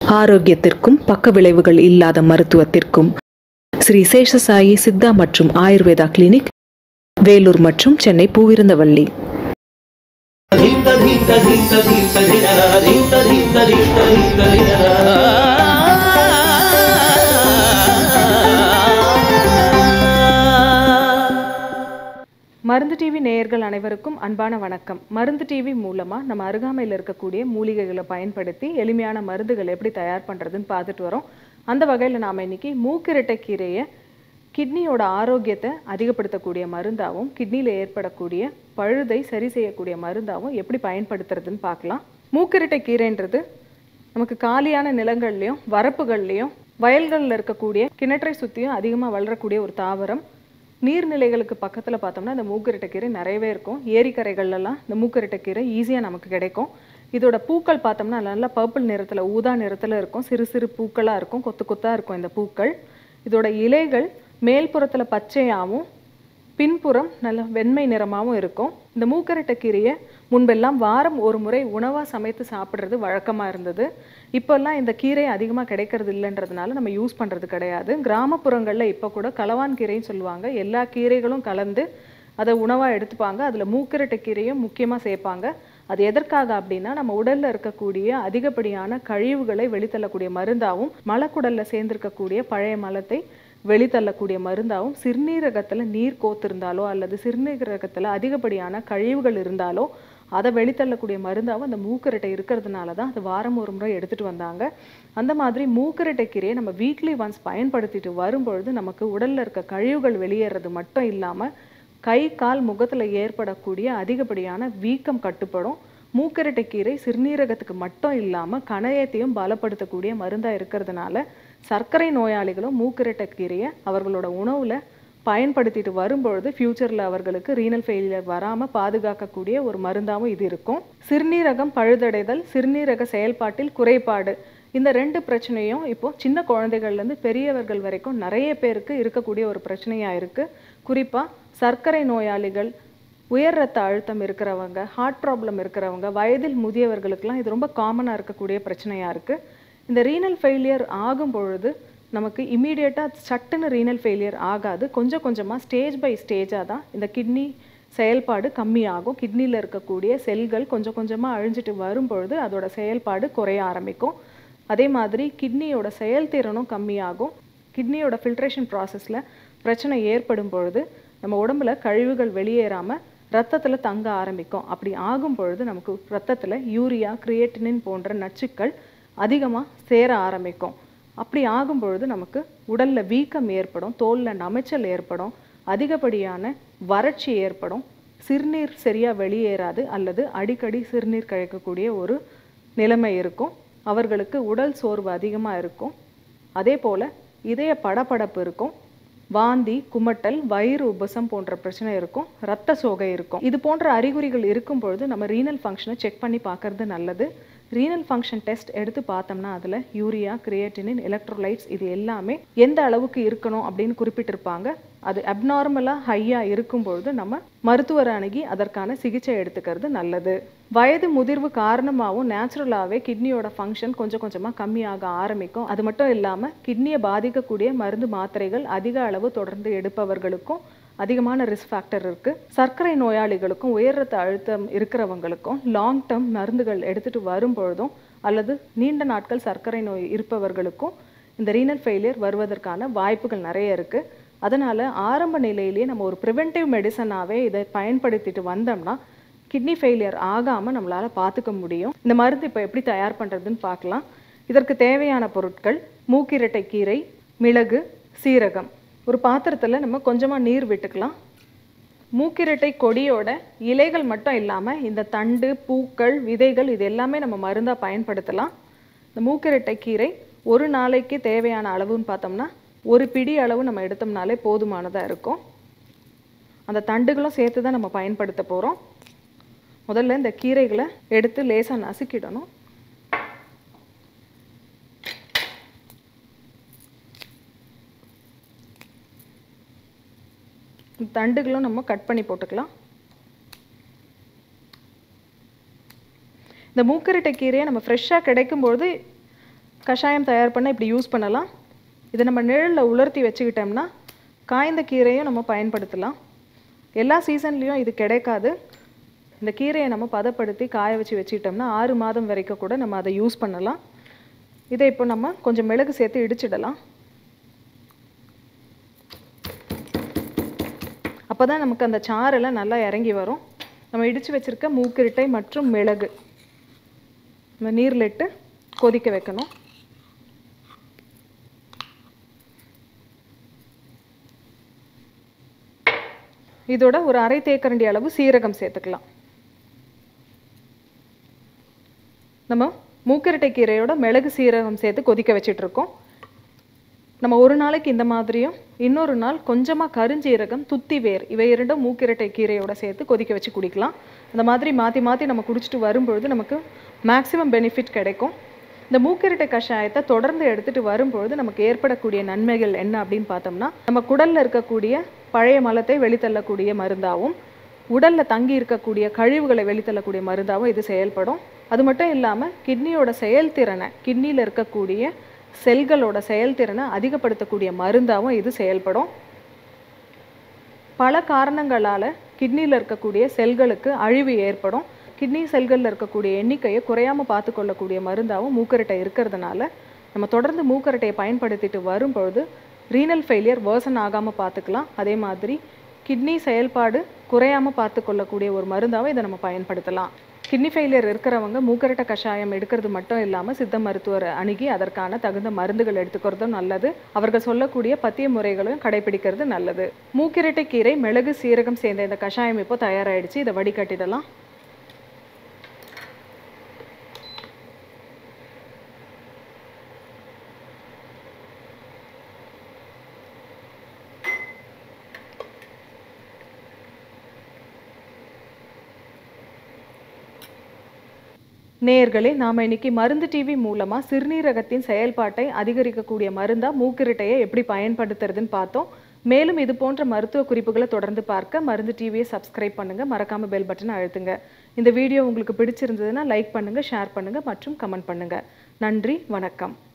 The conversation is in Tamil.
ஆரோக்கியத்திற்கும் பக்க விளைவுகள் இல்லாத மருத்துவத்திற்கும் ஸ்ரீ சேஷசாயி சித்தா மற்றும் ஆயுர்வேதா கிளினிக் வேலூர் மற்றும் சென்னை பூவிருந்தவள்ளி ಧಿಂತ ಧಿಂತ ಧಿಂತ ಧಿಂತ ಧಿನರ ಧಿಂತ ಧಿಂತ ಧಿಂತ ಧಿಂತ ಧಿನರ மருந்து டிவி நேயர்கள் அனைவருக்கும் அன்பான வணக்கம் மருந்து டிவி மூலமாக நம்ம அருகாமையில் இருக்கக்கூடிய மூலிகைகளை பயன்படுத்தி எளிமையான மருந்துகள் எப்படி தயார் பண்ணுறதுன்னு பார்த்துட்டு வரோம் அந்த வகையில் நாம் இன்னைக்கு மூக்கிரட்டை கீரையை கிட்னியோட ஆரோக்கியத்தை அதிகப்படுத்தக்கூடிய மருந்தாகவும் கிட்னியில் ஏற்படக்கூடிய பழுதை சரி செய்யக்கூடிய மருந்தாகவும் எப்படி பயன்படுத்துறதுன்னு பார்க்கலாம் மூக்கிரட்டை கீரைன்றது நமக்கு காலியான நிலங்கள்லையும் வரப்புகள்லையும் வயல்களில் இருக்கக்கூடிய கிணற்றை சுற்றியும் அதிகமாக வளரக்கூடிய ஒரு தாவரம் நீர்நிலைகளுக்கு பக்கத்தில் பார்த்தோம்னா இந்த மூக்குரட்டைக்கீரை நிறையவே இருக்கும் ஏரிக்கரைகள்லாம் இந்த மூக்குரட்டைக்கீரை ஈஸியாக நமக்கு கிடைக்கும் இதோட பூக்கள் பார்த்தோம்னா நல்லா பர்பிள் நிறத்தில் ஊதா நிறத்தில் இருக்கும் சிறு சிறு பூக்களாக இருக்கும் கொத்து கொத்தாக இருக்கும் இந்த பூக்கள் இதோட இலைகள் மேல்புறத்தில் பச்சையாகவும் பின்புறம் நல்ல வெண்மை நிறமாகவும் இருக்கும் இந்த மூக்கரட்டை கீரையை முன்பெல்லாம் வாரம் ஒரு முறை உணவாக சமைத்து சாப்பிட்றது வழக்கமாக இருந்தது இப்போல்லாம் இந்த கீரை அதிகமாக கிடைக்கிறது இல்லைன்றதுனால நம்ம யூஸ் பண்ணுறது கிடையாது கிராமப்புறங்களில் இப்போ கூட களவான் கீரைன்னு சொல்லுவாங்க எல்லா கீரைகளும் கலந்து அதை உணவாக எடுத்துப்பாங்க அதில் மூக்கரட்டை கீரையும் முக்கியமாக சேர்ப்பாங்க அது எதற்காக அப்படின்னா நம்ம உடல்ல இருக்கக்கூடிய அதிகப்படியான கழிவுகளை வெளித்தள்ளக்கூடிய மருந்தாகவும் மலக்குடல்ல சேர்ந்திருக்கக்கூடிய பழைய மலத்தை வெளித்தள்ளக்கூடிய மருந்தாகவும் சிறுநீரகத்துல நீர் கோத்திருந்தாலோ அல்லது சிறுநீரகத்துல அதிகப்படியான கழிவுகள் இருந்தாலோ அதை வெளித்தள்ளக்கூடிய மருந்தாகவும் அந்த மூக்கரட்டை இருக்கிறதுனால தான் அது வாரம் ஒரு முறை எடுத்துட்டு வந்தாங்க அந்த மாதிரி மூக்கரட்டை கீரையை நம்ம வீக்லி ஒன்ஸ் பயன்படுத்திட்டு வரும்பொழுது நமக்கு உடல்ல இருக்க கழிவுகள் வெளியேறது மட்டும் இல்லாம கை கால் முகத்துல ஏற்படக்கூடிய அதிகப்படியான வீக்கம் கட்டுப்படும் மூக்கரட்டை கீரை சிறுநீரகத்துக்கு மட்டும் இல்லாம கணையத்தையும் பலப்படுத்தக்கூடிய மருந்தா இருக்கிறதுனால சர்க்கரை நோயாளிகளும் மூக்கரட்டை கீரையை அவர்களோட உணவுல பயன்படுத்திட்டு வரும்பொழுது ஃபியூச்சரில் அவர்களுக்கு ரீனல் ஃபெயிலியர் வராமல் பாதுகாக்கக்கூடிய ஒரு மருந்தாகவும் இது இருக்கும் சிறுநீரகம் பழுதடைதல் சிறுநீரக செயல்பாட்டில் குறைபாடு இந்த ரெண்டு பிரச்சனையும் இப்போ சின்ன குழந்தைகள்லேருந்து பெரியவர்கள் வரைக்கும் நிறைய பேருக்கு இருக்கக்கூடிய ஒரு பிரச்சனையாக இருக்குது குறிப்பாக சர்க்கரை நோயாளிகள் உயர் ரத்த அழுத்தம் இருக்கிறவங்க ஹார்ட் ப்ராப்ளம் இருக்கிறவங்க வயதில் முதியவர்களுக்கெல்லாம் இது ரொம்ப காமனாக இருக்கக்கூடிய பிரச்சனையாக இருக்குது இந்த ரீனல் ஃபெயிலியர் ஆகும் பொழுது நமக்கு இமீடியட்டாக சட்டுன்னு ரீனல் ஃபெயிலியர் ஆகாது கொஞ்சம் கொஞ்சமாக ஸ்டேஜ் பை ஸ்டேஜாக தான் இந்த கிட்னி செயல்பாடு கம்மியாகும் கிட்னியில் இருக்கக்கூடிய செல்கள் கொஞ்சம் கொஞ்சமாக அழிஞ்சிட்டு வரும்பொழுது அதோட செயல்பாடு குறைய ஆரம்பிக்கும் அதே மாதிரி கிட்னியோட செயல்திறனும் கம்மியாகும் கிட்னியோட ஃபில்ட்ரேஷன் ப்ராசஸில் பிரச்சனை ஏற்படும் பொழுது நம்ம உடம்புல கழிவுகள் வெளியேறாமல் ரத்தத்தில் தங்க ஆரம்பிக்கும் அப்படி ஆகும் பொழுது நமக்கு ரத்தத்தில் யூரியா கிரியேட்டினின் போன்ற நச்சுக்கள் அதிகமாக சேர ஆரம்பிக்கும் அப்படி ஆகும் பொழுது நமக்கு உடல்ல வீக்கம் ஏற்படும் தோல்ல நமைச்சல் ஏற்படும் அதிகப்படியான வறட்சி ஏற்படும் சிறுநீர் சரியா வெளியேறாது அல்லது அடிக்கடி சிறுநீர் கழிக்கக்கூடிய ஒரு நிலைமை இருக்கும் அவர்களுக்கு உடல் சோர்வு அதிகமா இருக்கும் அதே போல இதய படபடப்பு இருக்கும் வாந்தி குமட்டல் வயிறு உபசம் போன்ற பிரச்சனை இருக்கும் ரத்த சோகை இருக்கும் இது போன்ற அறிகுறிகள் இருக்கும் பொழுது நம்ம ரீனல் ஃபங்க்ஷனை செக் பண்ணி பார்க்கறது நல்லது ரீனல் ஃபங்க்ஷன் டெஸ்ட் எடுத்து பார்த்தோம்னா அதில் யூரியா கிரியேட்டினின் எலக்ட்ரோலைட்ஸ் இது எல்லாமே எந்த அளவுக்கு இருக்கணும் அப்படின்னு குறிப்பிட்டிருப்பாங்க அது அப்நார்மலாக ஹையாக இருக்கும் பொழுது நம்ம மருத்துவரை அணுகி அதற்கான சிகிச்சை எடுத்துக்கிறது நல்லது வயது முதிர்வு காரணமாகவும் நேச்சுரலாகவே கிட்னியோட ஃபங்க்ஷன் கொஞ்சம் கொஞ்சமாக கம்மியாக ஆரம்பிக்கும் அது மட்டும் இல்லாமல் கிட்னியை பாதிக்கக்கூடிய மருந்து மாத்திரைகள் அதிக அளவு தொடர்ந்து எடுப்பவர்களுக்கும் அதிகமான ரிஸ்க் ஃபேக்டர் இருக்கு சர்க்கரை நோயாளிகளுக்கும் உயர் ரத்த அழுத்தம் இருக்கிறவங்களுக்கும் லாங் டேர்ம் மருந்துகள் எடுத்துட்டு வரும்பொழுதும் அல்லது நீண்ட நாட்கள் சர்க்கரை நோய் இருப்பவர்களுக்கும் இந்த ரீனல் ஃபெயிலியர் வருவதற்கான வாய்ப்புகள் நிறைய இருக்கு அதனால ஆரம்ப நிலையிலேயே நம்ம ஒரு ப்ரிவென்டிவ் மெடிசனாவே இதை பயன்படுத்திட்டு வந்தோம்னா கிட்னி ஃபெயிலியர் ஆகாம நம்மளால பார்த்துக்க முடியும் இந்த மருந்து இப்போ எப்படி தயார் பண்றதுன்னு பார்க்கலாம் இதற்கு தேவையான பொருட்கள் மூக்கிரட்டை கீரை மிளகு சீரகம் ஒரு பாத்திரத்தில் நம்ம கொஞ்சமாக நீர் விட்டுக்கலாம் மூக்கிரட்டை கொடியோட இலைகள் மட்டும் இல்லாமல் இந்த தண்டு பூக்கள் விதைகள் இது எல்லாமே நம்ம மருந்தாக பயன்படுத்தலாம் இந்த மூக்கிரட்டை கீரை ஒரு நாளைக்கு தேவையான அளவுன்னு பார்த்தோம்னா ஒரு பிடி அளவு நம்ம எடுத்தோம்னாலே போதுமானதாக இருக்கும் அந்த தண்டுகளும் சேர்த்து தான் நம்ம பயன்படுத்த போகிறோம் முதல்ல இந்த கீரைகளை எடுத்து லேசாக நசுக்கிடணும் தண்டுகளும் நம்ம கட் பண்ணி போட்டுக்கலாம் இந்த மூக்கரட்டை கீரையை நம்ம ஃப்ரெஷ்ஷாக கிடைக்கும்பொழுது கஷாயம் தயார் பண்ண இப்படி யூஸ் பண்ணலாம் இதை நம்ம நிழலில் உலர்த்தி வச்சுக்கிட்டோம்னா காய்ந்த கீரையும் நம்ம பயன்படுத்தலாம் எல்லா சீசன்லேயும் இது கிடைக்காது இந்த கீரையை நம்ம பதப்படுத்தி காய வச்சு வச்சுக்கிட்டோம்னா ஆறு மாதம் வரைக்கும் கூட நம்ம அதை யூஸ் பண்ணலாம் இதை இப்போ நம்ம கொஞ்சம் மிளகு சேர்த்து இடிச்சிடலாம் அப்போ தான் நமக்கு அந்த சாறெல்லாம் நல்லா இறங்கி வரும் நம்ம இடித்து வச்சுருக்க மூக்கிரிட்டை மற்றும் மிளகு நம்ம நீரில் இட்டு கொதிக்க வைக்கணும் இதோட ஒரு அரை தேக்கரண்டி அளவு சீரகம் சேர்த்துக்கலாம் நம்ம மூக்கிரட்டை கீரையோட மிளகு சீரகம் சேர்த்து கொதிக்க வச்சிட்டு இருக்கோம் நம்ம ஒரு நாளைக்கு இந்த மாதிரியும் இன்னொரு நாள் கொஞ்சமாக கருஞ்சீரகம் துத்தி வேர் இவை இரண்டும் மூக்கிரட்டை கீரையோட சேர்த்து கொதிக்க வச்சு குடிக்கலாம் அந்த மாதிரி மாற்றி மாற்றி நம்ம குடிச்சிட்டு வரும்பொழுது நமக்கு மேக்ஸிமம் பெனிஃபிட் கிடைக்கும் இந்த மூக்கிரட்டை கஷாயத்தை தொடர்ந்து எடுத்துட்டு வரும்பொழுது நமக்கு ஏற்படக்கூடிய நன்மைகள் என்ன அப்படின்னு பார்த்தோம்னா நம்ம குடல்ல இருக்கக்கூடிய பழைய மலத்தை வெளித்தள்ளக்கூடிய மருந்தாகவும் உடல்ல தங்கி இருக்கக்கூடிய கழிவுகளை வெளித்தள்ளக்கூடிய மருந்தாகவும் இது செயல்படும் அது மட்டும் இல்லாமல் கிட்னியோட செயல்திறனை கிட்னியில் இருக்கக்கூடிய செல்களோட செயல்திறனை அதிகப்படுத்தக்கூடிய மருந்தாகவும் இது செயல்படும் பல காரணங்களால் கிட்னியில் இருக்கக்கூடிய செல்களுக்கு அழிவு ஏற்படும் கிட்னி செல்களில் இருக்கக்கூடிய எண்ணிக்கையை குறையாமல் பார்த்துக்கொள்ளக்கூடிய மருந்தாகவும் மூக்கரட்டை இருக்கிறதுனால நம்ம தொடர்ந்து மூக்கரட்டையை பயன்படுத்திட்டு வரும்பொழுது ரீனல் ஃபெயிலியர் வேர்சன் ஆகாமல் பார்த்துக்கலாம் அதே மாதிரி கிட்னி செயல்பாடு குறையாமல் பார்த்துக்கொள்ளக்கூடிய ஒரு மருந்தாகவும் இதை நம்ம பயன்படுத்தலாம் கிட்னி ஃபெயிலியர் இருக்கிறவங்க மூக்கரட்டை கஷாயம் எடுக்கிறது மட்டும் இல்லாமல் சித்த மருத்துவரை அணுகி அதற்கான தகுந்த மருந்துகள் எடுத்துக்கிறதும் நல்லது அவர்கள் சொல்லக்கூடிய பத்திய முறைகளையும் கடைபிடிக்கிறது நல்லது மூக்கிரட்டை கீரை மிளகு சீரகம் சேர்ந்த இந்த கஷாயம் இப்போ தயாராகிடுச்சு இதை வடிகட்டிடலாம் நேயர்களே நாம் இன்னைக்கு மருந்து டிவி மூலமாக சிறுநீரகத்தின் செயல்பாட்டை அதிகரிக்கக்கூடிய மருந்தா மூக்கிரட்டையை எப்படி பயன்படுத்துறதுன்னு பார்த்தோம் மேலும் இது போன்ற மருத்துவ குறிப்புகளை தொடர்ந்து பார்க்க மருந்து டிவியை சப்ஸ்கிரைப் பண்ணுங்க மறக்காம பெல் பட்டனை அழுத்துங்க இந்த வீடியோ உங்களுக்கு பிடிச்சிருந்ததுன்னா லைக் பண்ணுங்க ஷேர் பண்ணுங்க மற்றும் கமெண்ட் பண்ணுங்க நன்றி வணக்கம்